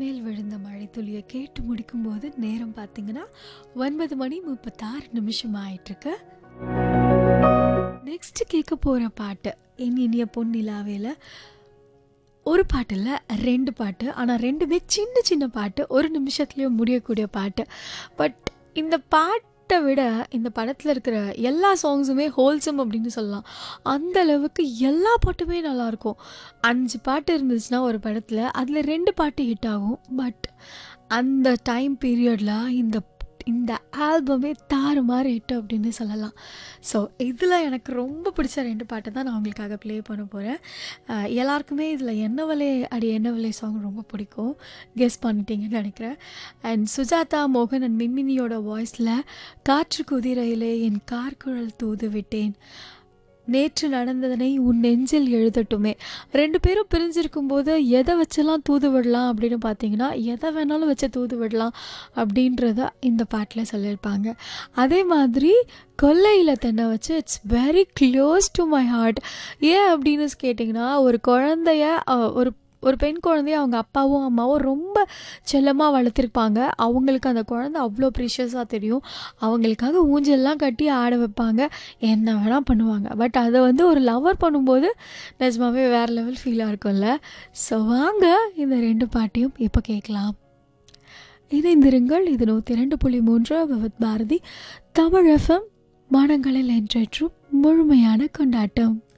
மேல் விழுந்த மழை துளியை கேட்டு முடிக்கும்போது நேரம் பார்த்தீங்கன்னா ஒன்பது மணி முப்பத்தாறு நிமிஷம் ஆயிட்டிருக்கு நெக்ஸ்ட் கேட்க போகிற பாட்டு என் இனிய பொன்னிலாவேல ஒரு பாட்டு இல்லை ரெண்டு பாட்டு ஆனால் ரெண்டுமே சின்ன சின்ன பாட்டு ஒரு நிமிஷத்துலேயே முடியக்கூடிய பாட்டு பட் இந்த பாட்டை விட இந்த படத்தில் இருக்கிற எல்லா சாங்ஸுமே ஹோல்சம் அப்படின்னு சொல்லலாம் அந்த அளவுக்கு எல்லா பாட்டுமே நல்லாயிருக்கும் அஞ்சு பாட்டு இருந்துச்சுன்னா ஒரு படத்தில் அதில் ரெண்டு பாட்டு ஹிட் ஆகும் பட் அந்த டைம் பீரியடில் இந்த இந்த ஆல்பமே தாறு மாதிரி ஹிட் அப்படின்னு சொல்லலாம் ஸோ இதில் எனக்கு ரொம்ப பிடிச்ச ரெண்டு பாட்டு தான் நான் உங்களுக்காக ப்ளே பண்ண போகிறேன் எல்லாருக்குமே இதில் என்னவலே அடி என்னவலே சாங் ரொம்ப பிடிக்கும் கெஸ் பண்ணிட்டீங்கன்னு நினைக்கிறேன் அண்ட் சுஜாதா மோகன் அண்ட் மின்மினியோட வாய்ஸில் காற்று குதிரையிலே என் கார்குழல் தூது விட்டேன் நேற்று நடந்ததனை உன் நெஞ்சில் எழுதட்டுமே ரெண்டு பேரும் பிரிஞ்சிருக்கும் போது எதை வச்செல்லாம் தூது விடலாம் அப்படின்னு பார்த்தீங்கன்னா எதை வேணாலும் வச்சு தூது விடலாம் அப்படின்றத இந்த பாட்டில் சொல்லியிருப்பாங்க அதே மாதிரி கொல்லையில் தென்னை வச்சு it's very close to my heart ஏன் அப்படின்னு கேட்டிங்கன்னா ஒரு குழந்தைய அஹ், ஒரு ஒரு பெண் குழந்தைய அவங்க அப்பாவும் அம்மாவும் ரொம்ப செல்லமாக வளர்த்துருப்பாங்க அவங்களுக்கு அந்த குழந்தை அவ்வளோ ப்ரீஷியஸாக தெரியும் அவங்களுக்காக ஊஞ்சல்லாம் கட்டி ஆட வைப்பாங்க என்ன வேணால் பண்ணுவாங்க பட் அதை வந்து ஒரு லவர் பண்ணும்போது நிஜமாவே வேறு லெவல் ஃபீலாக இருக்கும்ல ஸோ வாங்க இந்த ரெண்டு பாட்டையும் இப்போ கேட்கலாம் இணைந்திருங்கள் இது நூற்றி ரெண்டு புள்ளி மூன்று விவத் பாரதி தமிழ் எஃப்எம் மனங்களில் என்றெற்றும் முழுமையான கொண்டாட்டம்